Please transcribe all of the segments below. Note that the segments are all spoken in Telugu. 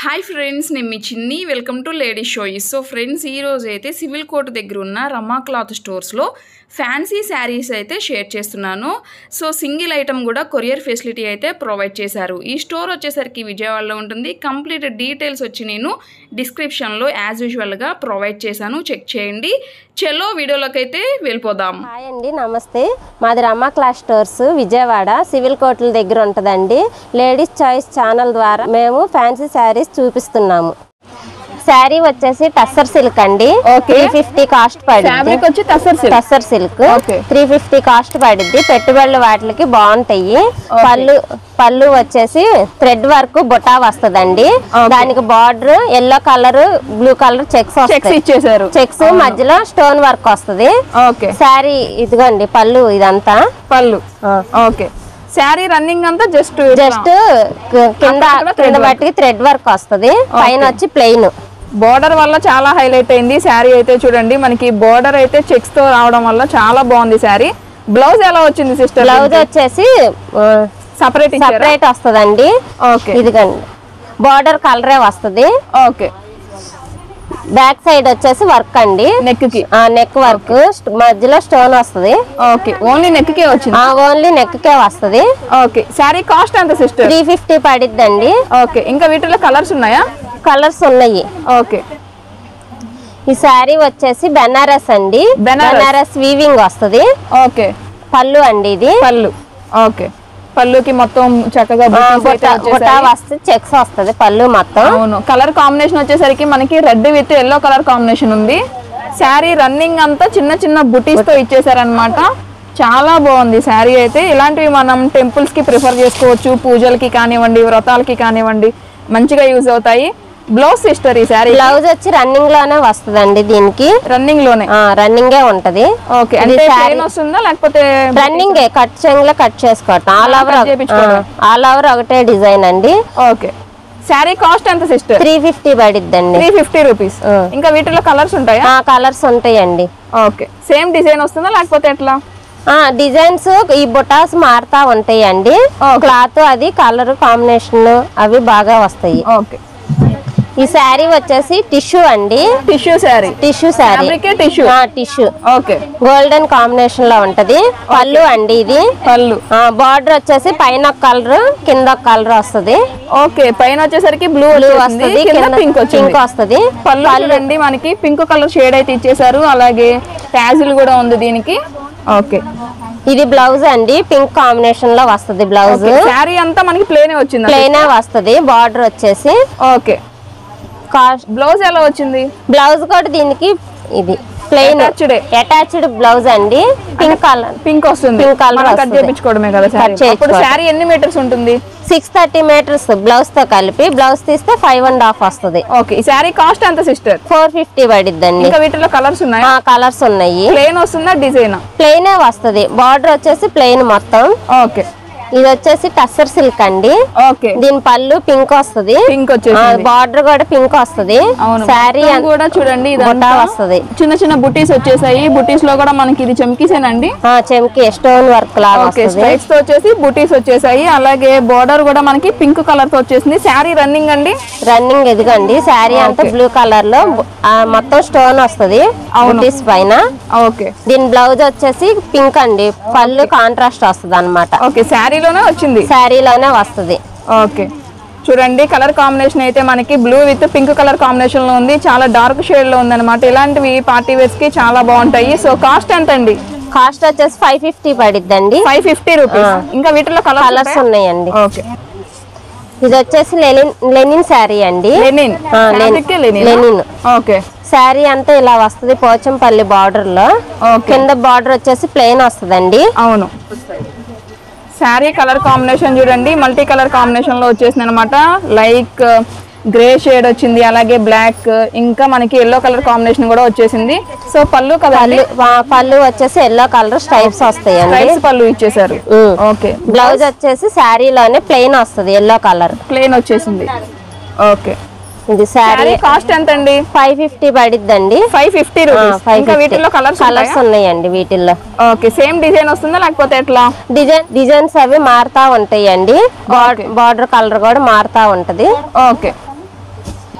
హాయ్ ఫ్రెండ్స్ నేను మీ చిన్ని వెల్కమ్ టు లేడీ షోయిస్ సో ఫ్రెండ్స్ ఈ రోజు అయితే సివిల్ కోర్ట్ దగ్గర ఉన్న రమా క్లాత్ స్టోర్స్లో ఫ్యాన్సీ శారీస్ అయితే షేర్ చేస్తున్నాను సో సింగిల్ ఐటమ్ కూడా కొరియర్ ఫెసిలిటీ అయితే ప్రొవైడ్ చేశారు ఈ స్టోర్ వచ్చేసరికి విజయవాడలో ఉంటుంది కంప్లీట్ డీటెయిల్స్ వచ్చి నేను డిస్క్రిప్షన్లో యాజ్ యూజువల్గా ప్రొవైడ్ చేశాను చెక్ చేయండి చలో వీడియోలోకి అయితే వెళ్ళిపోదాం హాయ్ అండి నమస్తే మాది Rama cloth stores Vijayawada civil కోర్టుల దగ్గర ఉంటుందండి లేడీస్ చాయిస్ ఛానల్ ద్వారా మేము ఫ్యాన్సీ శారీస్ చూపిస్తున్నాము శారీ వచ్చేసి టస్సర్ సిల్క్ అండి త్రీ ఫిఫ్టీ కాస్ట్ పడింది ఫ్యాబ్రిక్ వచ్చి tussar silk tussar silk Okay. Three fifty cost పడిద్ది పెట్టుబడులు వాటికి బాగుంటాయి పళ్ళు పళ్ళు వచ్చేసి థ్రెడ్ వర్క్ బుటా వస్తదండి దానికి border yellow colour blue colour checks checks వస్తాయి ఇచ్చేసారు చెక్స్ మధ్యలో స్టోన్ వర్క్ వస్తది ఓకే శారీ ఇదిగోండి పళ్ళు ఇదంతా పళ్ళు ఓకే శారీ రన్నింగ్ అంతా జస్ట్ జస్ట్ కింద అక్కడ thread కింద work. బట్టి థ్రెడ్ వర్క్ వస్తది పైన వచ్చి ప్లెయిన్ బోర్డర్ వల్ల చాలా హైలైట్ అయింది శారీ అయితే చూడండి మనకి బోర్డర్ అయితే చెక్స్ తో రావడం వల్ల చాలా బాగుంది శారీ బ్లౌజ్ ఎలా వచ్చింది సిస్టర్ బ్లౌజ్ వచ్చేసి సపరేట్ ఇచ్చారా సపరేట్ వస్తదండి ఓకే ఇదిగండి బార్డర్ కలరే వస్తది ఓకే బ్యాక్ సైడ్ వచ్చేసి వర్క్ అండి నెక్ కి నెక్ వర్క్ మధ్యలో స్టోన్ వస్తది ఓకే ఓన్లీ నెక్ కే వచ్చింది ఓన్లీ నెక్ కే వస్తది ఓకే శారీ కాస్ట్ ఎంత సిస్టర్ త్రీ ఫిఫ్టీ పడిద్దండి ఓకే ఇంకా వీటిలో కలర్స్ ఉన్నాయా కలర్స్ ఉన్నాయి ఓకే ఈ శారీ వచ్చేసి బెనారస్ అండి బెనారస్. బెనారస్ వీవింగ్ వస్తది ఓకే పళ్ళు అండి ఇది పళ్ళు ఓకే పళ్ళుకి మొత్తం చక్కగా బుటీస్ అయితే బుట్ట వచ్చేసాయి. వస్తే చెక్స్ వస్తది పళ్ళు మొత్తం అవును కలర్ కాంబినేషన్ వచ్చేసరికి మనకి red with yellow colour combination ఉంది శారీ రన్నింగ్ అంతా చిన్న చిన్న బుటీస్ తో ఇచ్చేసారనమాట చాలా బాగుంది శారీ అయితే ఇలాంటివి మనం టెంపుల్స్ కి ప్రిఫర్ చేసుకోవచ్చు పూజలకి కానివ్వండి వ్రతాలకి కానివ్వండి మంచిగా యూజ్ అవుతాయి బ్లౌజ్ సిస్టర్ ఈ శారీ బ్లౌజ్ వచ్చి రన్నింగ్ లోనే వస్తుందండి దీనికి రన్నింగ్ లోనే రన్నింగే ఉంటది ఓకే ఇది అంటే శారీ ప్లేన్ వస్తుందా లేకపోతే రన్నింగ్ కట్ చెంగులో కట్ చేసుకోవటం ఆల్ ఓవర్ cut చేపించుకోవడం. ఆల్ ఓవర్ ఒకటే డిజైన్ అండి ఓకే శారీ కాస్ట్ ఎంత సిస్టర్ త్రీ ఫిఫ్టీ పడిద్దండి త్రీ ఫిఫ్టీ రూపీస్ ఇంకా వీటిలో కలర్స్ ఉంటాయా ఆ కలర్స్ ఉంటాయండి ఓకే సేమ్ డిజైన్ వస్తుందా లేకపోతే ఎట్లా ఆ డిజైన్స్ ఈ బుటాస్ మారుతా ఉంటాయండి క్లాత్ అది కలర్ కాంబినేషన్ అవి బాగా వస్తాయి ఓకే ఈ శారీ వచ్చేసి టిష్యూ అండి tissue sari tissue sari fabric tissue tissue okay golden combination లో ఉంటది పళ్ళు అండి ఇది పళ్ళు బార్డర్ వచ్చేసి పైన ఒక కలర్ కింద ఒక కలర్ వస్తది ఓకే పైన వచ్చేసరికి బ్లూ బ్లూ వస్తుంది వస్తది కింద కింద పింక్ వచ్చింది పింక్ వస్తది పళ్ళు చూడండి మనకి పింక్ కలర్ షేడ్ అయితే ఇచ్చేసారు అలాగే ట్యాజిల్ కూడా ఉంది దీనికి ఓకే ఇది బ్లౌజ్ అండి పింక్ కాంబినేషన్ లో వస్తది బ్లౌజ్ శారీ అంతా మనకి ప్లేనే వచ్చింది ప్లెయిన్ వస్తది బార్డర్ వచ్చేసి ఓకే కాస్ట్ బ్లౌజ్ ఎలా వచ్చింది బ్లౌజ్ కూడా దీనికి ఇది ప్లెయిన్ Attached ఏ. అటాచ్డ్ బ్లౌజ్ అండి పింక్ కలర్ పింక్ వస్తుంది Pink colour మనం కట్ వస్తుంది. చేయించుకోవడమే కదా శారీ Cut చేయించుకోవడం. అప్పుడు శారీ ఎన్ని మీటర్స్ ఉంటుంది సిక్స్ థర్టీ మీటర్స్ బ్లౌజ్ తో కలిపి బ్లౌజ్ తీస్తే ఫైవ్ అండ్ హాఫ్ వస్తది ఓకే ఈ శారీ కాస్ట్ ఎంత సిస్టర్ ఫోర్ ఫిఫ్టీ పడిద్దండి ఇంకా వీటిలో కలర్స్ ఉన్నాయా కలర్స్ ఉన్నాయి ప్లేన్ వస్తుందా డిజైన్ ప్లెయినే వస్తది బార్డర్ వచ్చేసి ప్లెయిన్ మొత్తం ఓకే ఇది వచ్చేసి టస్సర్ సిల్క్ అండి ఓకే దీని పళ్ళు పింక్ వస్తది పింక్ వచ్చేసి బార్డర్ కూడా పింక్ వస్తది అవును శారీ మొత్తం కూడా చూడండి బుటా ఇదంతా వస్తది చిన్న చిన్న బుటీస్ వచ్చేసాయి బుటీస్ లో కూడా మనకి ఇది చమ్కీసేనండి ఆ, చెంకి స్టోన్ వర్క్ లాగా ఓకే వస్తది స్ట్రైట్స్ తో వచ్చేసి బుటీస్ వచ్చేసాయి అలాగే బోర్డర్ కూడా మనకి పింక్ కలర్ తో వచ్చేసింది శారీ రన్నింగ్ అండి రన్నింగ్ ఎదుగండి శారీ అంతా బ్లూ కలర్ లో బు- ఆ, మొత్తం స్టోన్ వస్తది బుటీస్ పైన ఓకే దీని బ్లౌజ్ వచ్చేసి పింక్ అండి పళ్ళు కాంట్రాస్ట్ వస్తది అనమాట ఓకే శారీలోనే వచ్చింది శారీలోనే వస్తది ఓకే చూడండి కలర్ కాంబినేషన్ అయితే మనకి blue with pink colour combination లో ఉంది చాలా డార్క్ షేడ్ లో ఉంది అనమాట ఇలాంటివి పార్టీ వేర్స్ కి చాలా బాగుంటాయి సో కాస్ట్ ఎంత అండి కాస్ట్ వచ్చేసి ఫైవ్ ఫిఫ్టీ పడిద్దండి ఫైవ్ ఫిఫ్టీ రూపీస్ ఇంకా వీటిలో కలర్స్ కలర్స్ ఉన్నాయండి ఓకే ఇది వచ్చేసి లెనిన్ లెనిన్ శారీ అండి లెనిన్ ఆ, లెనిన్. Fabric ఏ లెనిన్ లెనిన్ ఓకే శారీ అంతా ఇలా వస్తది పోచంపల్లి బార్డర్ లో ఓకే కింద బార్డర్ వచ్చేసి ప్లెయిన్ వస్తదండి అవును శారీ కలర్ కాంబినేషన్ చూడండి మల్టీ కలర్ కాంబినేషన్ లో వచ్చేసింది అనమాట లైక్ గ్రే షేడ్ వచ్చింది అలాగే బ్లాక్ ఇంకా మనకి ఎల్లో కలర్ కాంబినేషన్ కూడా వచ్చేసింది సో పళ్ళు కదండి పళ్ళు వా- పళ్ళు వచ్చేసి ఎల్లో కలర్ స్ట్రైప్స్ వస్తాయండి స్ట్రైప్స్ పళ్ళు ఇచ్చేసారు ఉమ్. ఓకే బ్లౌజ్ వచ్చేసి శారీలోనే ప్లెయిన్ వస్తది ఎల్లో కలర్ ప్లేన్ వచ్చేసింది ఓకే ఇది శారీ శారీ కాస్ట్ ఎంత అండి ఫైవ్ ఫిఫ్టీ పడిద్దండి ఫైవ్ ఫిఫ్టీ రూపీస్ ఫైవ్ ఇంకా వీటిలో కలర్స్ కలర్స్ ఉన్నాయండి వీటిల్లో ఓకే సేమ్ డిజైన్ వస్తుందా లేకపోతే ఎట్లా డిజైన్ డిజైన్స్ అవి మారుతా ఉంటాయండి బార్డర్ కలర్ కూడా మారుతా ఉంటది ఓకే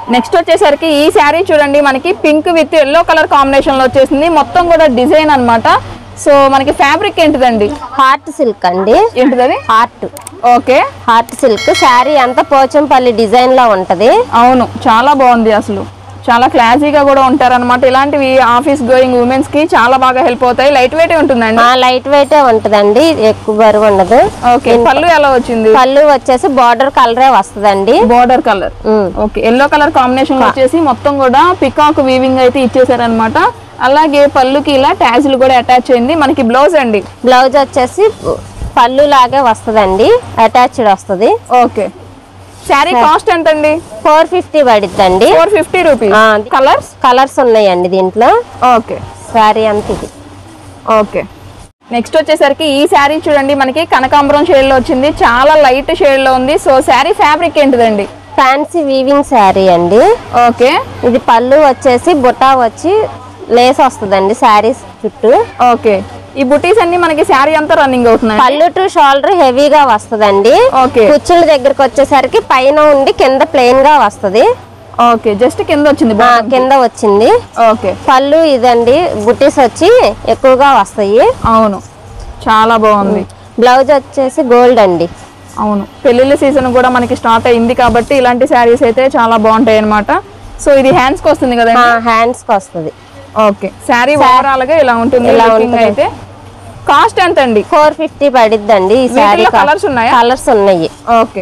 నెక్స్ట్ వచ్చేసరికి ఈ శారీ చూడండి మనకి pink with yellow colour combination లో వచ్చేసింది మొత్తం కూడా డిజైన్ అన్నమాట సో మనకి ఫ్యాబ్రిక్ ఏంటిదండి హార్ట్ సిల్క్ అండి ఏంటిది art okay art silk sari అంతా పోచంపల్లి డిజైన్ లో ఉంటది అవును చాలా బాగుంది అసలు చాలా క్లాసీగా కూడా ఉంటారన్నమాట ఇలాంటివి ఆఫీస్ గోయింగ్ ఉమెన్స్ కి చాలా బాగా హెల్ప్ అవుతాయి లైట్ వెయిట్ ఉంటుందండి ఆ లైట్ వెయిటే ఉంటదండి ఎక్కువ బరువు ఉండదు ఓకే పళ్ళు ఎలా వచ్చింది పళ్ళు వచ్చేసి బార్డర్ కలరే వస్తదండి border colour um. Okay yellow colour combination వచ్చేసి మొత్తం కూడా పికాక్ వీవింగ్ అయితే ఇచ్చేసారనమాట అలాగే పళ్ళుకి ఇలా ట్యాజ్లు కూడా అటాచ్ అయింది మనకి బ్లౌజ్ అండి బ్లౌజ్ వచ్చేసి పళ్ళు లాగే వస్తదండి అటాచ్డ్ వస్తది ఓకే శారీ కాస్ట్ ఎంత అండి ఫోర్ ఫిఫ్టీ పడిద్దండి ఫోర్ ఫిఫ్టీ రూపీస్ ఆ, కలర్స్ కలర్స్ ఉన్నాయండి దీంట్లో ఓకే శారీ అంత ఇది ఓకే నెక్స్ట్ వచ్చేసరికి ఈ శారీ చూడండి మనకి కనకాంబరం షేడ్ లో వచ్చింది చాలా లైట్ షేడ్ లో ఉంది సో శారీ ఫ్యాబ్రిక్ ఏంటిదండి ఫ్యాన్సీ వీవింగ్ శారీ అండి ఓకే ఇది పళ్ళు వచ్చేసి బుటా వచ్చి లేస్ వస్తుందండి శారీస్ చుట్టూ ఓకే ఈ బుటీస్ అన్ని మనకి శారీ అంతా రన్నింగ్ అవుతున్నాయి పళ్ళు టు షోల్డర్ హెవీగా వస్తదండి ఓకే కుచ్చుల దగ్గరకు వచ్చేసరికి పైన ఉండి కింద ప్లెయిన్ గా వస్తది ఓకే జస్ట్ కింద వచ్చింది ఆ, కింద వచ్చింది ఓకే పళ్ళు ఇదండి బుటీస్ వచ్చి ఎక్కువగా వస్తాయి అవును చాలా బాగుంది బ్లౌజ్ వచ్చేసి గోల్డ్ అండి అవును పెళ్లిళ్ళ సీజన్ కూడా మనకి స్టార్ట్ అయింది కాబట్టి ఇలాంటి శారీస్ అయితే చాలా బాగుంటాయి అనమాట సో ఇది హ్యాండ్స్ కి వస్తుంది కదా హ్యాండ్స్ కి వస్తుంది ఓకే శారీ ఓవరాల్ గా ఇలా ఉంటుంది ఇలా looking ఉంటుంది. అయితే కాస్ట్ ఎంత అండి ఫోర్ ఫిఫ్టీ పడిద్దండి ఈ శారీ వీటిలో colours ఉన్నాయా? కలర్స్ ఉన్నాయి ఓకే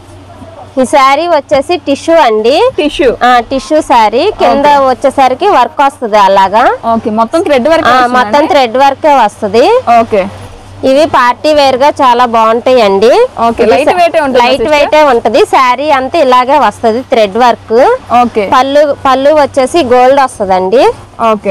ఈ శారీ వచ్చేసి టిష్యూ అండి టిష్యూ ఆ టిష్యూ శారీ కింద వచ్చేసరికి వర్క్ వస్తుంది అలాగా ఓకే మొత్తం థ్రెడ్ వర్క్ ఆ, మొత్తం థ్రెడ్ వర్కే వస్తుంది ఓకే ఇవి పార్టీ వేర్ గా చాలా బాగుంటాయి అండి ఓకే లైట్ వెయిట్ ఉంటుంది లైట్ వెయిట్ ఉంటది శారీ అంతా ఇలాగే వస్తది థ్రెడ్ వర్క్ ఓకే పళ్ళు పళ్ళు వచ్చేసి గోల్డ్ వస్తదండి ఓకే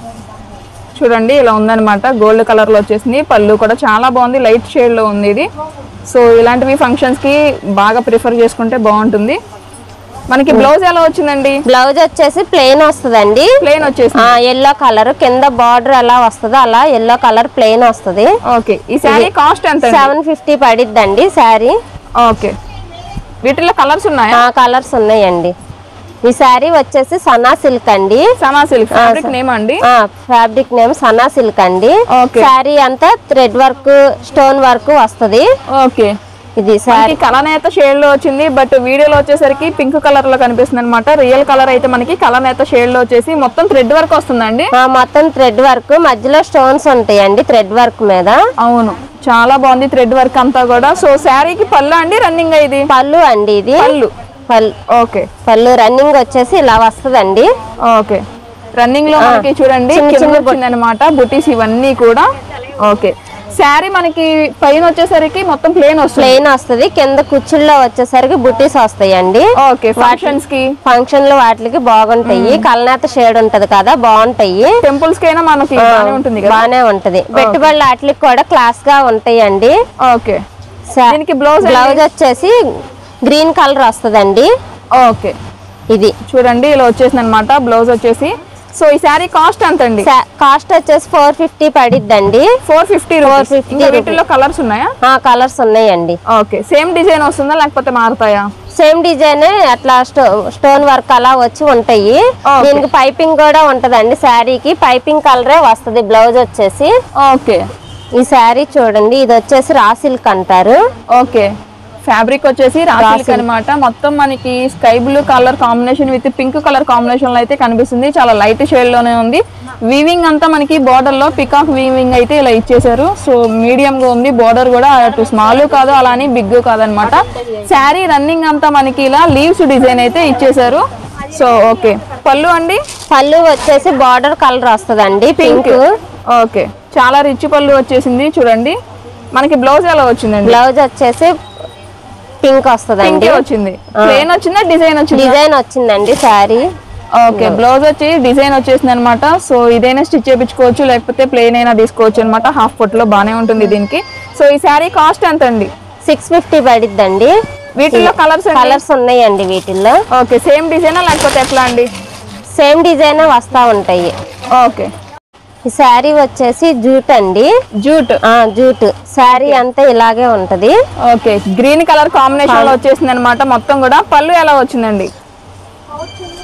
చూడండి ఇలా ఉందన్నమాట గోల్డ్ కలర్ లో వచ్చేసింది పళ్ళు కూడా చాలా బాగుంది లైట్ షేడ్ లో ఉంది ఇది సో ఇలాంటివి ఫంక్షన్స్ కి బాగా ప్రిఫర్ చేసుకుంటే బాగుంటుంది మనకి బ్లౌజ్ ఎలా వచ్చిందండి బ్లౌజ్ వచ్చేసి ప్లెయిన్ వస్తదండి ప్లేన్ వచ్చేసింది ఎల్లో కలర్ కింద బార్డర్ ఎలా వస్తుందో అలా ఎల్లో కలర్ ప్లెయిన్ వస్తది ఓకే ఈ శారీ కాస్ట్ ఎంత అండి? సెవెన్ ఫిఫ్టీ పడిద్దండి శారీ ఓకే వీటిలో కలర్స్ ఉన్నాయా కలర్స్ ఉన్నాయండి ఈ శారీ వచ్చేసి సనా సిల్క్ అండి సనా సిల్క్ ఫ్యాబ్రిక్ నేమ్ అండి ఫ్యాబ్రిక్ నేమ్ సనా సిల్క్ అండి ఓకే. శారీ అంతా థ్రెడ్ వర్క్ స్టోన్ వర్క్ వస్తది ఓకే ఇది శారీ మనకి కలనేత షేడ్ లో వచ్చింది బట్ వీడియోలో వచ్చేసరికి పింక్ కలర్ లో కనిపిస్తుంది అనమాట రియల్ కలర్ అయితే మనకి కలనేత షేడ్ లో వచ్చేసి మొత్తం థ్రెడ్ వర్క్ వస్తుందండి ఆ, మొత్తం థ్రెడ్ వర్క్ మధ్యలో స్టోన్స్ ఉంటాయండి థ్రెడ్ వర్క్ మీద అవును చాలా బాగుంది థ్రెడ్ వర్క్ అంతా కూడా సో శారీకి పళ్ళు అండి రన్నింగ్ ఇది పళ్ళు అండి ఇది పళ్ళు పళ్ళు ఓకే పళ్ళు రన్నింగ్ వచ్చేసి ఇలా వస్తదండి ఓకే రన్నింగ్ లో మనకి చూడండి చిన్న కింద చిన్న వచ్చింది అనమాట బుటీస్ ఇవన్నీ కూడా ఓకే శారీ మనకి పైన వచ్చేసరికి మొత్తం ప్లేన్ వస్తుంది ప్లెయిన్ వస్తది కింద కుచ్చుల్లో వచ్చేసరికి బుటీస్ వస్తాయండి ఓకే ఫంక్షన్స్ కి ఫంక్షన్ లో వాటికి బాగుంటాయి కలనేత షేడ్ ఉంటది కదా బాగుంటాయి టెంపుల్స్ కైనా మనకి బాగానే ఉంటుంది కదా బానే ఉంటది పెట్టుబడులు వాటికి కూడా క్లాస్ గా ఉంటాయండి ఓకే సా- దీనికి బ్లౌజ్ బ్లౌజ్ వచ్చేసి గ్రీన్ కలర్ వస్తదండి ఓకే ఇది చూడండి ఇలా వచ్చేసింది అనమాట బ్లౌజ్ వచ్చేసి సో ఈ శారీ కాస్ట్ ఎంత అండి సా- కాస్ట్ వచ్చేసి ఫోర్ ఫిఫ్టీ పడిద్దండి ఫోర్ ఫిఫ్టీ 450 ఇంకా వీటిలో కలర్స్ ఉన్నాయా ఆ కలర్స్ ఉన్నాయండి ఓకే సేమ్ డిజైన్ వస్తుందా లేకపోతే మారుతాయా సేమ్ డిజైన్ అట్లా స్టో స్టోన్ వర్క్ అలా వచ్చి ఉంటాయి Okay. దీనికి పైపింగ్ కూడా ఉంటదండి శారీకి పైపింగ్ కలరే వస్తది బ్లౌజ్ వచ్చేసి ఓకే ఈ శారీ చూడండి ఇది వచ్చేసి రా సిల్క్ అంటారు ఓకే ఫ్యాబ్రిక్ వచ్చేసి రాసిల్క్ అనమాట మొత్తం మనకి sky blue colour combination with pink colour combination లో అయితే కనిపిస్తుంది చాలా లైట్ షేడ్ లోనే ఉంది వీవింగ్ అంతా మనకి బోర్డర్ లో పికాక్ వీవింగ్ అయితే ఇలా ఇచ్చేసారు సో మీడియం గా ఉంది బోర్డర్ కూడా అటు స్మాల్ కాదు అలానే బిగ్ కాదనమాట శారీ రన్నింగ్ అంతా మనకి ఇలా లీవ్స్ డిజైన్ అయితే ఇచ్చేసారు సో ఓకే పళ్ళు అండి పళ్ళు వచ్చేసి బార్డర్ కలర్ వస్తదండి పింక్ ఓకే చాలా రిచ్ పళ్ళు వచ్చేసింది చూడండి మనకి బ్లౌజ్ ఎలా వచ్చిందండి బ్లౌజ్ వచ్చేసి పింక్ వస్తదండి పింక్ వచ్చింది ప్లేన్ వచ్చిందా డిజైన్ వచ్చింది డిజైన్ వచ్చిందండి శారీ ఓకే బ్లౌజ్ వచ్చి డిజైన్ వచ్చేసింది అనమాట సో ఇదైనా స్టిచ్ చేయించుకోవచ్చు లేకపోతే ప్లెయిన్ అయినా తీసుకోవచ్చు అనమాట హాఫ్ ఫుట్ లో బానే ఉంటుంది దీనికి సో ఈ శారీ కాస్ట్ ఎంత అండి సిక్స్ ఫిఫ్టీ పడిద్దండి వీటిలో కలర్స్ కలర్స్ ఉన్నాయండి వీటిల్లో ఓకే సేమ్ డిజైనా లేకపోతే ఎట్లా అండి సేమ్ డిజైన్ వస్తా ఉంటాయి ఓకే ఈ శారీ వచ్చేసి జూట్ అండి జూట్ ఆ జూట్ శారీ అంతా ఇలాగే ఉంటది ఓకే గ్రీన్ కలర్ కాంబినేషన్ లో వచ్చేసింది అనమాట మొత్తం కూడా పళ్ళు ఎలా వచ్చిందండి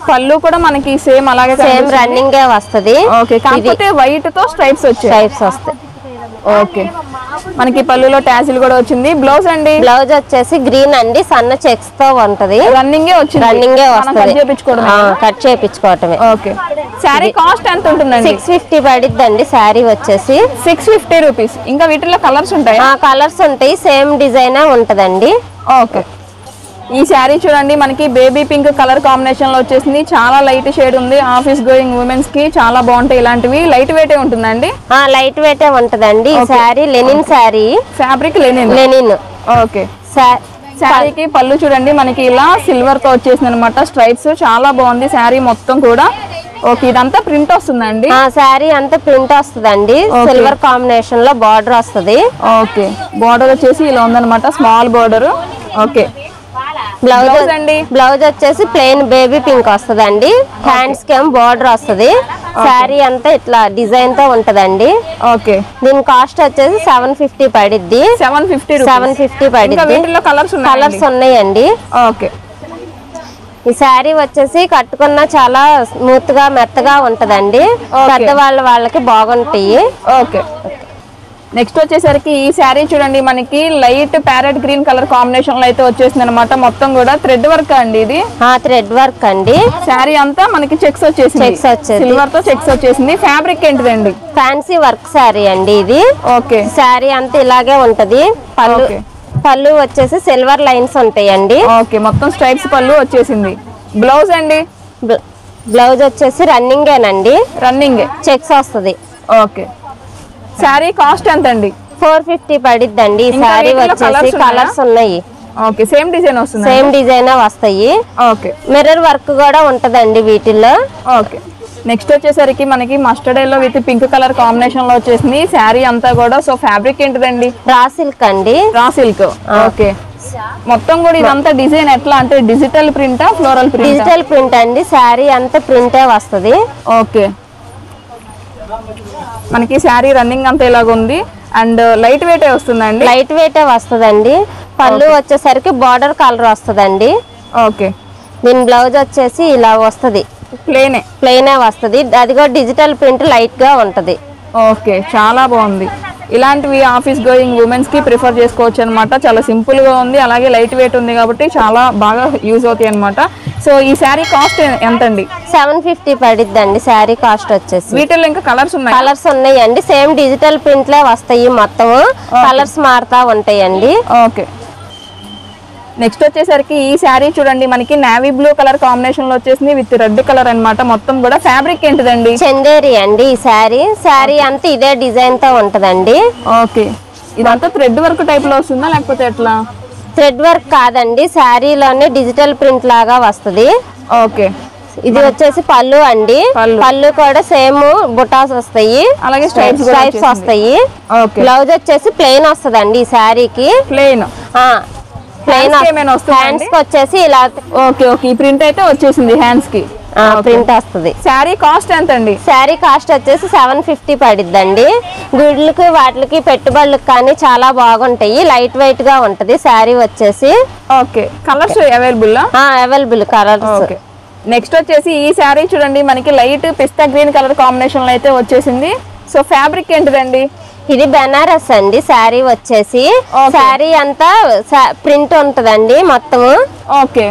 పళ్ళు కూడా మనకి సేమ్ అలాగే సేమ్ రన్నింగ్ వస్తది ఓకే కాకపోతే వైట్ తో స్ట్రైప్స్ వచ్చాయి టైప్స్ వస్తాయి ఓకే మనకి పళ్ళులో ట్యాసిల్ కూడా వచ్చింది బ్లౌజ్ అండి బ్లౌజ్ వచ్చేసి గ్రీన్ అండి సన్న చెక్స్ తో ఉంటది రన్నింగ్ వచ్చింది రన్నింగ్ మనం కట్ వస్తది చేపించుకోవడం ఆ, కట్ చేపించుకోవటమే ఓకే శారీ కాస్ట్ ఎంత ఉంటుందండి సిక్స్ ఫిఫ్టీ పడిద్దండి శారీ వచ్చేసి సిక్స్ ఫిఫ్టీ రూపీస్ ఇంకా వీటిలో కలర్స్ ఉంటాయి ఆ కలర్స్ ఉంటాయి సేమ్ డిజైన్ ఉంటదండి ఓకే ఈ శారీ చూడండి మనకి బేబీ పింక్ కలర్ కాంబినేషన్ లో వచ్చేసింది చాలా లైట్ షేడ్ ఉంది ఆఫీస్ గోయింగ్ ఉమెన్స్ కి చాలా బాగుంటాయి ఇలాంటివి లైట్ వెయిట్ ఉంటుందండి ఆ లైట్ వెయిట్ ఉంటదండి ఈ sari linen sari fabric linen linen okay శా- శారీకి పళ్ళు చూడండి మనకి ఇలా సిల్వర్ తో వచ్చేసింది అనమాట స్ట్రైప్స్ చాలా బాగుంది శారీ మొత్తం కూడా ఓకే ఇదంతా ప్రింట్ వస్తుందండి ఆ శారీ అంతా ప్రింట్ వస్తదండి సిల్వర్ కాంబినేషన్ లో బార్డర్ వస్తది ఓకే బార్డర్ వచ్చేసి ఇలా ఉందన్నమాట small border okay blouse blouse అండి బ్లౌజ్ వచ్చేసి ప్లెయిన్ బేబీ పింక్ వస్తదండి హ్యాండ్స్ కి ఏమో బార్డర్ వస్తది శారీ అంతా ఇట్లా డిజైన్ తో ఉంటదండి ఓకే దీని కాస్ట్ వచ్చేసి సెవెన్ ఫిఫ్టీ పడిద్ది సెవెన్ ఫిఫ్టీ సెవెన్ ఫిఫ్టీ ఇంకా పడిద్ది వీటిల్లో కలర్స్ ఉన్నాయి కలర్స్ ఉన్నాయండి ఓకే ఈ శారీ వచ్చేసి కట్టుకున్న చాలా స్మూత్ గా మెత్తగా ఉంటదండి పెద్దవాళ్ళ వాళ్ళకి బాగుంటాయి ఓకే నెక్స్ట్ వచ్చేసరికి ఈ శారీ చూడండి మనకి light parrot green colour combination లో అయితే వచ్చేసింది అనమాట మొత్తం కూడా థ్రెడ్ వర్క్ అండి ఇది ఆ థ్రెడ్ వర్క్ అండి శారీ అంతా మనకి చెక్స్ వచ్చేసింది Checks వచ్చేది. సిల్వర్ తో చెక్స్ వచ్చేసింది ఫ్యాబ్రిక్ ఏంటిదండి ఫ్యాన్సీ వర్క్ శారీ అండి ఇది ఓకే శారీ అంతా ఇలాగే ఉంటది పళ్ళు Okay. పళ్ళు వచ్చేసి సిల్వర్ లైన్స్ ఉంటాయండి ఓకే మొత్తం స్ట్రైప్స్ పళ్ళు వచ్చేసింది బ్లౌజ్ అండి బ్ల- బ్లౌజ్ వచ్చేసి రన్నింగేనండి రన్నింగ్ చెక్స్ వస్తది ఓకే శారీ కాస్ట్ ఎంత అండి ఫోర్ ఫిఫ్టీ పడిద్దండి ఈ ఇంకా శారీ వీటిలో వచ్చేసి colours ఉన్నాయా? కలర్స్ ఉన్నాయి ఓకే సేమ్ డిజైన్ వస్తుంది సేమ్ డిజైన్ వస్తాయి ఓకే మిర్రర్ వర్క్ కూడా ఉంటదండి వీటిల్లో ఓకే నెక్స్ట్ వచ్చేసరికి మనకి mustard yellow with pink colour combination లో వచ్చేసింది శారీ అంతా కూడా సో ఫ్యాబ్రిక్ ఏంటిదండి రా సిల్క్ అండి రా సిల్క్ ఓకే మొత్తం కూడా ఇదంతా డిజైన్ ఎట్లా అంటే డిజిటల్ ప్రింటా ఫ్లోరల్ ప్రింట్ డిజిటల్ ప్రింట్ అండి శారీ అంతా ప్రింటే వస్తది ఓకే మనకి శారీ రన్నింగ్ అంతా ఇలాగ ఉంది అండ్ లైట్ వెయిట్ వస్తుందండి లైట్ వెయిట్ వస్తదండి పళ్ళు వచ్చేసరికి బార్డర్ కలర్ వస్తదండి ఓకే దీని బ్లౌజ్ వచ్చేసి ఇలా వస్తది ప్లేనే ప్లెయినే వస్తది అది కూడా డిజిటల్ ప్రింట్ లైట్ గా ఉంటది ఓకే చాలా బాగుంది ఇలాంటివి ఆఫీస్ గోయింగ్ ఉమెన్స్ కి ప్రిఫర్ చేసుకోవచ్చు అనమాట చాలా సింపుల్ గా ఉంది అలాగే లైట్ వెయిట్ ఉంది కాబట్టి చాలా బాగా యూజ్ అవుతాయి అనమాట సో ఈ శారీ కాస్ట్ ఎంత అండి సెవెన్ ఫిఫ్టీ పడిద్దండి శారీ కాస్ట్ వచ్చేసి వీటిల్లో ఇంకా కలర్స్ ఉన్నాయి కలర్స్ ఉన్నాయండి సేమ్ డిజిటల్ ప్రింట్లే వస్తాయి మొత్తం కలర్స్ మారుతా ఉంటాయండి ఓకే నెక్స్ట్ వచ్చేసరికి ఈ శారీ చూడండి మనకి నావీ బ్లూ కలర్ కాంబినేషన్ లో వచ్చేసింది విత్ రెడ్ కలర్ అన్నమాట మొత్తం కూడా ఫ్యాబ్రిక్ ఏంటిదండి చందేరి అండి ఈ శారీ శారీ అంతా ఇదే డిజైన్ తో ఉంటదండి ఓకే ఇదంతా థ్రెడ్ వర్క్ టైప్ లో వస్తుందా లేకపోతే ఎట్లా థ్రెడ్ వర్క్ కాదండి శారీలోనే డిజిటల్ ప్రింట్ లాగా వస్తది ఓకే ఇది వచ్చేసి పళ్ళు అండి పళ్ళు. పళ్ళు కూడా సేమ్ బుటాస్ వస్తాయి అలాగే స్ట్రైప్స్ కూడా స్ట్రైప్స్ వస్తాయి ఓకే బ్లౌజ్ వచ్చేసి ప్లెయిన్ వస్తదండి ఈ శారీకి ప్లెయిన్ ప్లెయిన్ Hands కి ఏమైనా వస్తుందా హ్యాండ్స్ అండి? కి వచ్చేసి ఇలా ఓకే ఓకే ఈ ప్రింట్ అయితే వచ్చేసింది హ్యాండ్స్ కి ప్రింట్ వస్తది శారీ కాస్ట్ ఎంత అండి శారీ కాస్ట్ వచ్చేసి సెవెన్ ఫిఫ్టీ పడిద్దండి గుడ్లకి వాటికి పెట్టుబడులకు కానీ చాలా బాగుంటాయి లైట్ వెయిట్ గా ఉంటది శారీ వచ్చేసి okay colours available available colours okay next వచ్చేసి ఈ శారీ చూడండి మనకి light pista green colour combination లో అయితే వచ్చేసింది సో ఫ్యాబ్రిక్ ఏంటిదండి ఇది బెనారస్ అండి శారీ వచ్చేసి Okay. శారీ అంతా ప్రింట్ ఉంటదండి మొత్తము ఓకే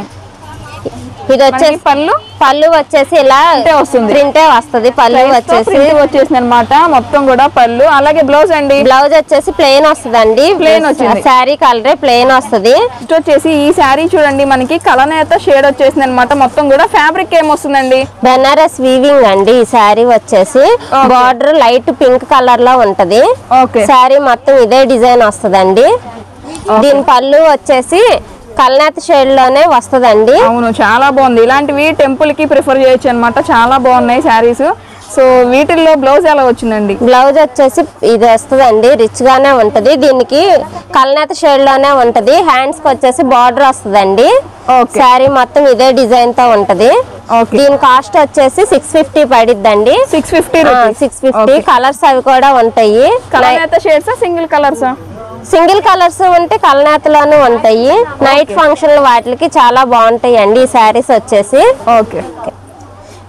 ఇది వచ్చేసి మనకి పళ్ళు పళ్ళు వచ్చేసి ఇలా ప్రింటే వస్తుంది. ప్రింటే వస్తది పళ్ళు వచ్చేసి ప్రింట్ వచ్చేసింది అనమాట మొత్తం కూడా పళ్ళు అలాగే బ్లౌజ్ అండి బ్లౌజ్ వచ్చేసి ప్లెయిన్ వస్తదండి Plain వచ్చింది. శారీ కలరే ప్లెయిన్ వస్తది నెక్స్ట్ వచ్చేసి ఈ శారీ చూడండి మనకి కలనేత షేడ్ వచ్చేసింది అనమాట మొత్తం కూడా ఫ్యాబ్రిక్ ఏమొస్తుందండి బెనారస్ వీవింగ్ అండి ఈ శారీ వచ్చేసి Okay. Border light pink colour లో ఉంటది ఓకే శారీ మొత్తం ఇదే డిజైన్ వస్తదండి దీని పళ్ళు వచ్చేసి కల్నేత షేడ్ లోనే వస్తదండి అవును చాలా బాగుంది ఇలాంటివి టెంపుల్ కి ప్రిఫర్ చేయొచ్చు అనమాట చాలా బాగున్నాయి శారీస్ సో వీటిల్లో బ్లౌజ్ ఎలా వచ్చిందండి బ్లౌజ్ వచ్చేసి ఇది వస్తుందండి రిచ్ గానే ఉంటది దీనికి కల్నేత షేడ్ లోనే ఉంటది హ్యాండ్స్ కి వచ్చేసి బార్డర్ వస్తదండి ఓకే శారీ మొత్తం ఇదే డిజైన్ తో ఉంటది ఓకే దీని కాస్ట్ వచ్చేసి సిక్స్ ఫిఫ్టీ పడిద్దండి six fifty six fifty colours అవి కూడా ఉంటాయి కలనేత shades single colours single colours ఉంటే కలనేతలోనూ ఉంటాయి నైట్ ఫంక్షన్ వాటికి చాలా బాగుంటాయి అండి ఈ శారీస్ వచ్చేసి ఓకే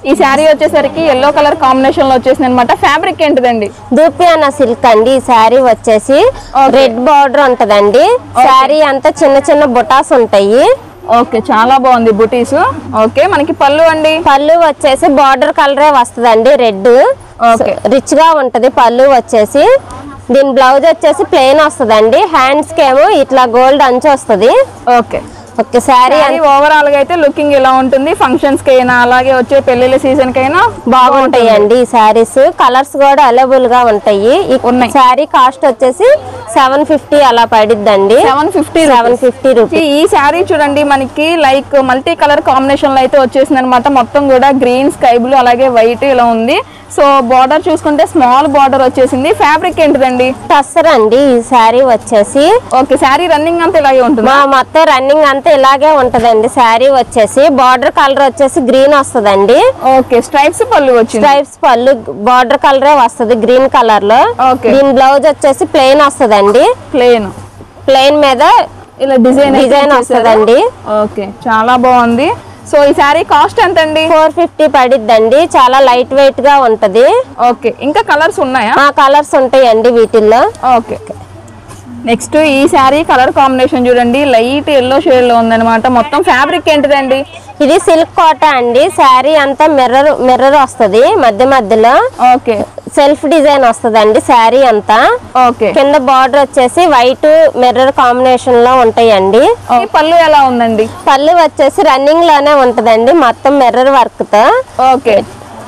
ఈ శారీ వచ్చేసరికి ఎల్లో కలర్ కాంబినేషన్ లో వచ్చేసింది అనమాట ఫ్యాబ్రిక్ ఏంటిదండి దూపియానా సిల్క్ అండి ఈ శారీ వచ్చేసి రెడ్ బార్డర్ ఉంటదండి శారీ అంతా చిన్న చిన్న బుటాస్ ఉంటాయి ఓకే చాలా బాగుంది బుటీస్ ఓకే మనకి పళ్ళు అండి పళ్ళు వచ్చేసి బార్డర్ కలరే వస్తదండి రెడ్ ఓకే. రిచ్ గా ఉంటది పళ్ళు వచ్చేసి దీని బ్లౌజ్ వచ్చేసి ప్లెయిన్ వస్తదండి హ్యాండ్స్ కేమో ఇట్లా గోల్డ్ అంచు వస్తది okay okay sari sari overall గా అయితే లుకింగ్ ఇలా ఉంటుంది ఫంక్షన్స్ కి అయినా అలాగే వచ్చే పెళ్లిళ్ళ సీజన్ కి అయినా బాగుంటాయండి ఈ శారీస్ కలర్స్ కూడా అవైలబుల్ గా ఉంటాయి ఈ ఉన్నాయి. శారీ కాస్ట్ వచ్చేసి సెవెన్ ఫిఫ్టీ అలా పడిద్దండి seven fifty seven fifty rupees ఈ శారీ చూడండి మనకి లైక్ మల్టీ కలర్ కాంబినేషన్ లో అయితే వచ్చేసింది అనమాట మొత్తం కూడా గ్రీన్ స్కై బ్లూ అలాగే వైట్ ఇలా ఉంది సో బార్డర్ చూసుకుంటే స్మాల్ బార్డర్ వచ్చేసింది ఫ్యాబ్రిక్ ఏంటిదండి టస్సర్ అండి ఈ శారీ వచ్చేసి ఓకే శారీ రన్నింగ్ అంతా ఇలాగే ఉంటుంది మా మొత్తం రన్నింగ్ అంతా ఇలాగే ఉంటదండి శారీ వచ్చేసి బార్డర్ కలర్ వచ్చేసి గ్రీన్ వస్తదండి ఓకే స్ట్రైప్స్ పళ్ళు వచ్చింది స్ట్రైప్స్ పళ్ళు బార్డర్ కలరే వస్తది గ్రీన్ కలర్ లో ఓకే దీని బ్లౌజ్ వచ్చేసి ప్లెయిన్ వస్తదండి ప్లేన్ ప్లెయిన్ మీద ఇలా డిజైన్ డిజైన్ వస్తదండి ఓకే చాలా బాగుంది సో ఈ శారీ కాస్ట్ ఎంత అండి ఫోర్ ఫిఫ్టీ పడిద్దండి చాలా లైట్ వెయిట్ గా ఉంటది ఓకే ఇంకా కలర్స్ ఉన్నాయా ఆ కలర్స్ ఉంటాయండి వీటిల్లో ఓకే నెక్స్ట్ ఈ శారీ కలర్ కాంబినేషన్ చూడండి లైట్ ఎల్లో షేడ్ లో ఉందన్నమాట మొత్తం ఫ్యాబ్రిక్ ఏంటిదండి ఇది సిల్క్ కోట అండి శారీ అంతా మిర్రర్ మిర్రర్ వస్తది మధ్య మధ్యలో ఓకే సెల్ఫ్ డిజైన్ వస్తదండి శారీ అంతా ఓకే కింద బార్డర్ వచ్చేసి వైట్ మిర్రర్ కాంబినేషన్ లో ఉంటాయండి ఈ పళ్ళు ఎలా ఉందండి పళ్ళు వచ్చేసి రన్నింగ్ లోనే ఉంటదండి మొత్తం మిర్రర్ వర్క్ తో ఓకే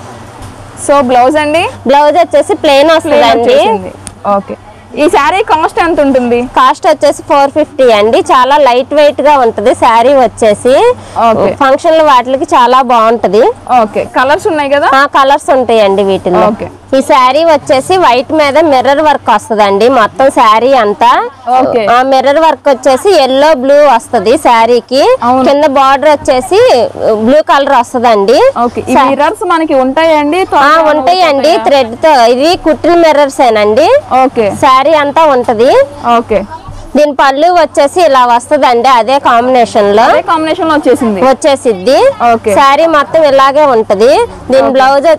సో బ్లౌజ్ అండి బ్లౌజ్ వచ్చేసి ప్లెయిన్ Plain వస్తుందండి వచ్చేసింది ఓకే ఈ శారీ కాస్ట్ ఎంత ఉంటుంది కాస్ట్ వచ్చేసి ఫోర్ ఫిఫ్టీ అండి చాలా లైట్ వెయిట్ గా ఉంటది శారీ వచ్చేసి ఓకే ఫంక్షన్ వాటికి చాలా బాగుంటది ఓకే కలర్స్ ఉన్నాయి కదా ఆ కలర్స్ ఉంటాయండి వీటిలో ఓకే ఈ శారీ వచ్చేసి వైట్ మీద మిర్రర్ వర్క్ వస్తదండి మొత్తం శారీ అంతా ఓకే. ఆ మిర్రర్ వర్క్ వచ్చేసి ఎల్లో బ్లూ వస్తది శారీకి అవును. కింద బార్డర్ వచ్చేసి బ్లూ కలర్ వస్తదండి ఓకే ఈ మిర్రర్స్ మనకి ఉంటాయండి ఆ ఉంటాయండి థ్రెడ్ తో ఇది కుట్టిన మిర్రర్స్ ఏనండి ఓకే శారీ అంతా ఉంటది ఓకే దీని పళ్ళు వచ్చేసి ఇలా వస్తదండి అదే కాంబినేషన్ లో అదే కాంబినేషన్ లో వచ్చేసింది వచ్చేసిద్ది ఓకే. శారీ మొత్తం ఇలాగే ఉంటది దీని బ్లౌజ్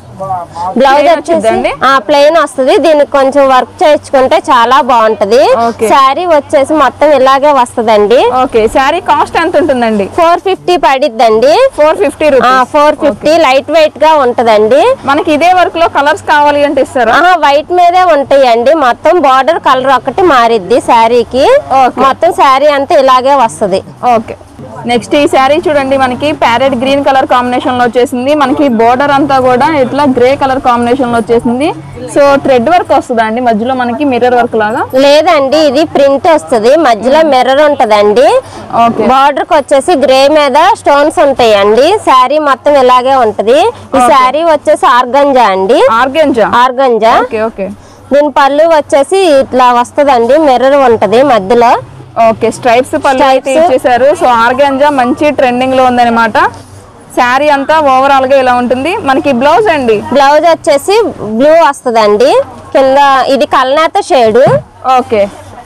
బ్లౌజ్ Plain వచ్చేసి వచ్చిద్దండి? ఆ ప్లెయిన్ వస్తది దీనికి కొంచెం వర్క్ చేయించుకుంటే చాలా బాగుంటది ఓకే. శారీ వచ్చేసి మొత్తం ఇలాగే వస్తదండి ఓకే శారీ కాస్ట్ ఎంత ఉంటుందండి ఫోర్ ఫిఫ్టీ పడిద్దండి four fifty rupees four fifty light weight గా ఉంటదండి మనకి ఇదే వర్క్ లో కలర్స్ కావాలి అంటే ఇస్తారా ఆహా వైట్ మీదే ఉంటాయండి మొత్తం బార్డర్ కలర్ ఒకటి మారిద్ది శారీకి ఓకే. మొత్తం శారీ అంతా ఇలాగే వస్తది ఓకే నెక్స్ట్ ఈ శారీ చూడండి మనకి ప్యారెట్ గ్రీన్ కలర్ కాంబినేషన్ లో వచ్చేసింది మనకి బోర్డర్ అంతా కూడా ఇట్లా గ్రే కలర్ కాంబినేషన్ లో వచ్చేసింది సో థ్రెడ్ వర్క్ వస్తుందా అండి మధ్యలో మనకి మిర్రర్ వర్క్ లాగా లేదండి ఇది ప్రింట్ వస్తది మధ్యలో మిర్రర్ ఉంటదండి ఓకే బార్డర్ కి వచ్చేసి గ్రే మీద స్టోన్స్ ఉంటాయండి శారీ మొత్తం ఇలాగే ఉంటది ఈ శారీ వచ్చేసి ఆర్గంజా అండి ఆర్గెంజా ఆర్గంజా ఓకే ఓకే దీని పళ్ళు వచ్చేసి ఇట్లా వస్తదండి మిర్రర్ ఉంటది మధ్యలో ఓకే స్ట్రైప్స్ పళ్ళు అయితే Stripes. ఇచ్చేసారు సో ఆర్గంజా మంచి ట్రెండింగ్ లో ఉందన్నమాట శారీ అంతా ఓవరాల్ గా ఇలా ఉంటుంది మనకి బ్లౌజ్ అండి బ్లౌజ్ వచ్చేసి బ్లూ వస్తదండి కింద ఇది కల్నేత షేడు ఓకే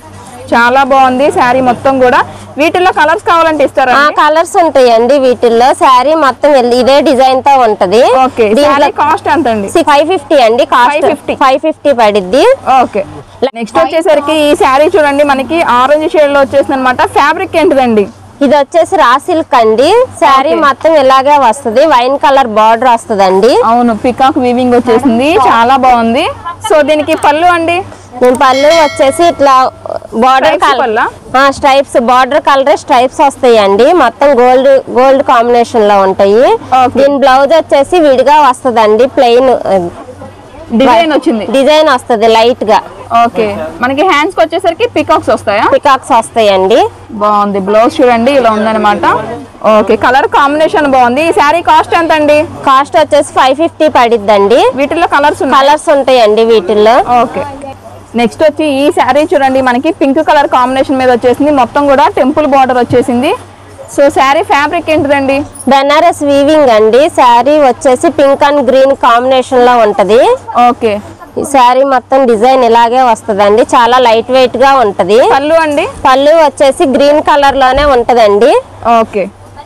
చాలా బాగుంది శారీ మొత్తం కూడా వీటిల్లో కలర్స్ కావాలంటే ఇస్తారా ఆ కలర్స్ ఉంటాయండి వీటిల్లో శారీ మొత్తం ఇల్- ఇదే డిజైన్ తో ఉంటది ఓకే దీంట్లో శారీ కాస్ట్ ఎంత అండి ఫైవ్ ఫిఫ్టీ అండి కాస్ట్ 550. ఫైవ్ ఫిఫ్టీ పడిద్ది ఓకే నెక్స్ట్ వచ్చేసరికి ఈ శారీ చూడండి మనకి ఆరెంజ్ షేడ్ లో వచ్చేసింది అనమాట ఫ్యాబ్రిక్ ఏంటిదండి ఇది వచ్చేసి రా సిల్క్ అండి శారీ Okay. మొత్తం ఇలాగే వస్తది వైన్ కలర్ బార్డర్ వస్తదండి అవును పికాక్ వీవింగ్ వచ్చేసింది చాలా బాగుంది సో దీనికి పళ్ళు అండి దీని పళ్ళు వచ్చేసి ఇట్లా బార్డర్ Stripes కలర్ పళ్ళా? స్ట్రైప్స్ బార్డర్ కలర్ స్ట్రైప్స్ వస్తాయండి మొత్తం గోల్డ్ గోల్డ్ కాంబినేషన్ లో ఉంటాయి Okay. దీని బ్లౌజ్ వచ్చేసి విడిగా వస్తదండి ప్లెయిన్ డిజైన్ వచ్చింది డిజైన్ వస్తది లైట్ గా ఓకే మనకి హ్యాండ్స్ కి వచ్చేసరికి పికాక్స్ వస్తాయా పికాక్స్ వస్తాయండి బాగుంది బ్లౌజ్ చూడండి ఇలా ఉందన్నమాట ఓకే కలర్ కాంబినేషన్ బాగుంది ఈ శారీ కాస్ట్ ఎంత అండి కాస్ట్ వచ్చేసి ఫైవ్ ఫిఫ్టీ పడిద్దండి వీటిల్లో కలర్స్ ఉన్నాయి కలర్స్ ఉంటాయండి వీటిల్లో ఓకే నెక్స్ట్ వచ్చి ఈ శారీ చూడండి మనకి పింక్ కలర్ కాంబినేషన్ మీద వచ్చేసింది మొత్తం కూడా టెంపుల్ బార్డర్ వచ్చేసింది సో శారీ ఫ్యాబ్రిక్ ఏంటిదండి బెనారస్ వీవింగ్ అండి శారీ వచ్చేసి పింక్ అండ్ గ్రీన్ కాంబినేషన్ లో ఉంటది ఓకే ఈ శారీ మొత్తం డిజైన్ ఇలాగే వస్తదండి చాలా లైట్ వెయిట్ గా ఉంటది పళ్ళు అండి పళ్ళు వచ్చేసి గ్రీన్ కలర్ లోనే ఉంటదండి ఓకే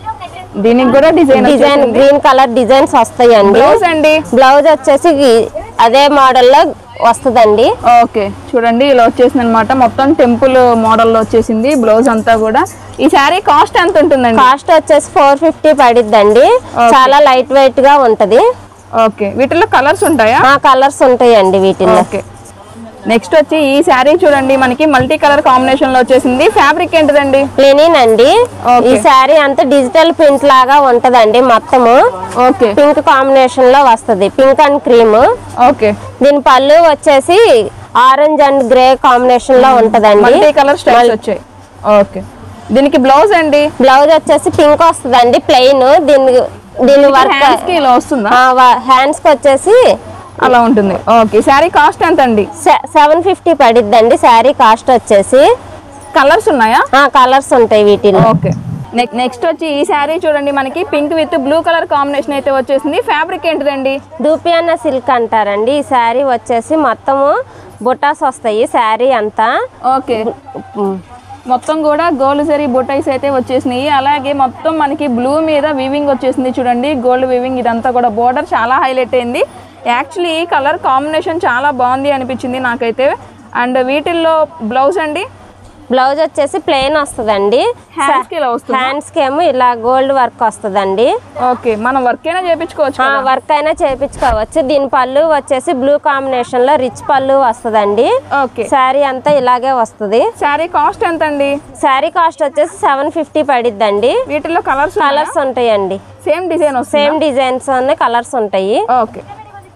దీనికి కూడా design design green colour designs వస్తాయండి బ్లౌజ్ అండి బ్లౌజ్ వచ్చేసి ఈ- అదే మోడల్లో వస్తుందండి ఓకే చూడండి ఇలా వచ్చేసింది అనమాట మొత్తం టెంపుల్ మోడల్లో వచ్చేసింది బ్లౌజ్ అంతా కూడా ఈ శారీ కాస్ట్ ఎంత ఉంటుందండి కాస్ట్ వచ్చేసి ఫోర్ ఫిఫ్టీ పడిద్దండి చాలా లైట్ వెయిట్ గా ఉంటది ఓకే వీటిలో కలర్స్ ఉంటాయా ఆ కలర్స్ ఉంటాయండి వీటిలో ఓకే నెక్స్ట్ వచ్చి ఈ శారీ చూడండి మనకి మల్టీ కలర్ కాంబినేషన్ లో వచ్చేసింది ఫ్యాబ్రిక్ ఏంటిదండి లెనిన్ అండి Okay. ఈ శారీ అంతా డిజిటల్ ప్రింట్ లాగా ఉంటదండి మొత్తము ఓకే పింక్ కాంబినేషన్ లో వస్తది పింక్ అండ్ క్రీమ్ ఓకే దీని పళ్ళు వచ్చేసి ఆరెంజ్ అండ్ గ్రే కాంబినేషన్ లో ఉంటదండి మల్టీ కలర్ స్టైల్స్ వచ్చాయి ఓకే దీనికి బ్లౌజ్ అండి బ్లౌజ్ వచ్చేసి పింక్ వస్తుందండి ప్లెయిన్ దీని దీని వర్క్ హ్యాండ్స్ కి ఇలా వస్తుందా హ్యాండ్స్ కి వచ్చేసి అలా ఉంటుంది ఓకే శారీ కాస్ట్ ఎంత అండి సెవెన్ ఫిఫ్టీ పడిద్దండి శారీ కాస్ట్ వచ్చేసి కలర్స్ ఉన్నాయా ఆ కలర్స్ ఉంటాయి వీటిలో ఓకే నెక్స్ట్ వచ్చి ఈ శారీ చూడండి మనకి pink with blue colour combination అయితే వచ్చేసింది ఫ్యాబ్రిక్ ఏంటిదండి దూపియాన సిల్క్ అంటారండి ఈ శారీ వచ్చేసి మొత్తము బుటాస్ వస్తాయి శారీ అంతా ఓకే మొత్తం కూడా గోల్డ్ జరీ బొటైస్ అయితే వచ్చేసినాయి అలాగే మొత్తం మనకి బ్లూ మీద వీవింగ్ వచ్చేసింది చూడండి గోల్డ్ వీవింగ్ ఇదంతా కూడా బోర్డర్ చాలా హైలైట్ అయింది యాక్చువల్లీ ఈ కలర్ కాంబినేషన్ చాలా బాగుంది అనిపించింది నాకైతే అండ్ వీటిల్లో బ్లౌజ్ అండి బ్లౌజ్ వచ్చేసి ప్లెయిన్ వస్తుందండి హ్యాండ్స్ కి ఇలా వస్తుంది హ్యాండ్స్ కి ఏమో ఇలా గోల్డ్ వర్క్ వస్తుందండి ఓకే మనం వర్క్ అయినా చేయించుకోవచ్చు ఆ, వర్క్ అయినా చేపించుకోవచ్చు దీని పళ్ళు వచ్చేసి బ్లూ కాంబినేషన్ లో రిచ్ పళ్ళు వస్తుందండి ఓకే శారీ అంతా ఇలాగే వస్తుంది శారీ కాస్ట్ ఎంత అండి శారీ కాస్ట్ వచ్చేసి సెవెన్ ఫిఫ్టీ పడిద్దండి వీటిలో కలర్స్ కలర్స్ ఉంటాయండి సేమ్ డిజైన్ వస్తుంది సేమ్ డిజైన్స్ అనే కలర్స్ ఉంటాయి ఓకే